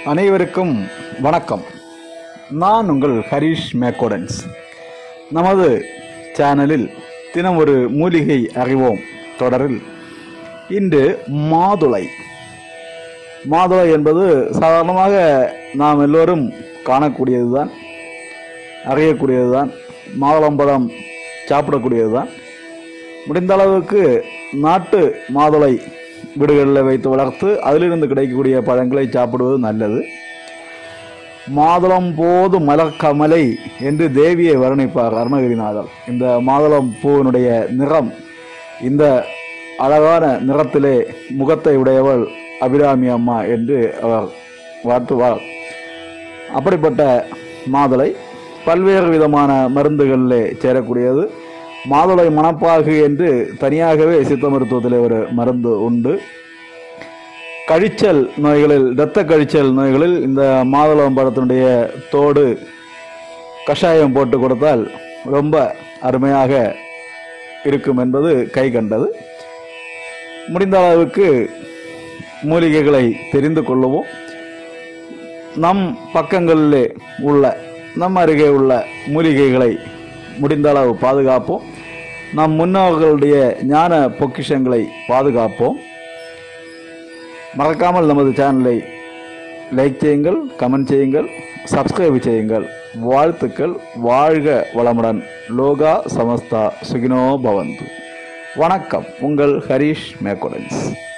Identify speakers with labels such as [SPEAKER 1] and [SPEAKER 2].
[SPEAKER 1] அனைவருக்கும் வணக்கம் நான் உங்கள் ஹரிஷ் மேக்கோடன்ஸ் நமது சேனலில் தினம் ஒரு மூலிகை அறிவோம் தொடரில் இன்று மாதுளை மாதுளை என்பது சாதாரணமாக நாம் எல்லோரும் காணக்கூடியதுதான் அறியக்கூடியதுதான் மாதுளம்பழம் சாப்பிடக்கூடியதுதான் முடிந்த அளவுக்கு நாட்டு மாதுளை வீடுகளில் வைத்து வளர்த்து அதிலிருந்து கிடைக்கக்கூடிய பழங்களை சாப்பிடுவது நல்லது மாதுளம் போது மலர்கமலை என்று தேவியை வர்ணிப்பார் அருணகிரிநாதர் இந்த மாதுளம் பூவினுடைய நிறம் இந்த அழகான நிறத்திலே முகத்தை உடையவள் அபிராமி அம்மா என்று அவர் வாழ்த்துவார் அப்படிப்பட்ட மாதுளை பல்வேறு விதமான மருந்துகளிலே சேரக்கூடியது மாதுளை மணப்பாகு என்று தனியாகவே சித்த மருத்துவத்தில் ஒரு மருந்து உண்டு கழிச்சல் நோய்களில் இரத்த கழிச்சல் நோய்களில் இந்த மாதுளம் பழத்தினுடைய தோடு கஷாயம் போட்டு கொடுத்தால் ரொம்ப அருமையாக இருக்கும் என்பது கை கண்டது முடிந்த அளவுக்கு மூலிகைகளை தெரிந்து கொள்ளவும் நம் பக்கங்களிலே உள்ள நம் அருகே உள்ள மூலிகைகளை முடிந்த அளவு பாதுகாப்போம் நம் முன்னோர்களுடைய ஞான பொக்கிஷங்களை பாதுகாப்போம் மறக்காமல் நமது சேனலை லைக் செய்யுங்கள் கமெண்ட் செய்யுங்கள் சப்ஸ்கிரைப் செய்யுங்கள் வாழ்த்துக்கள் வாழ்க வளமுடன் லோகா சமஸ்தா சுகினோ பவந்து வணக்கம் உங்கள் ஹரீஷ் மேக்கோடன்ஸ்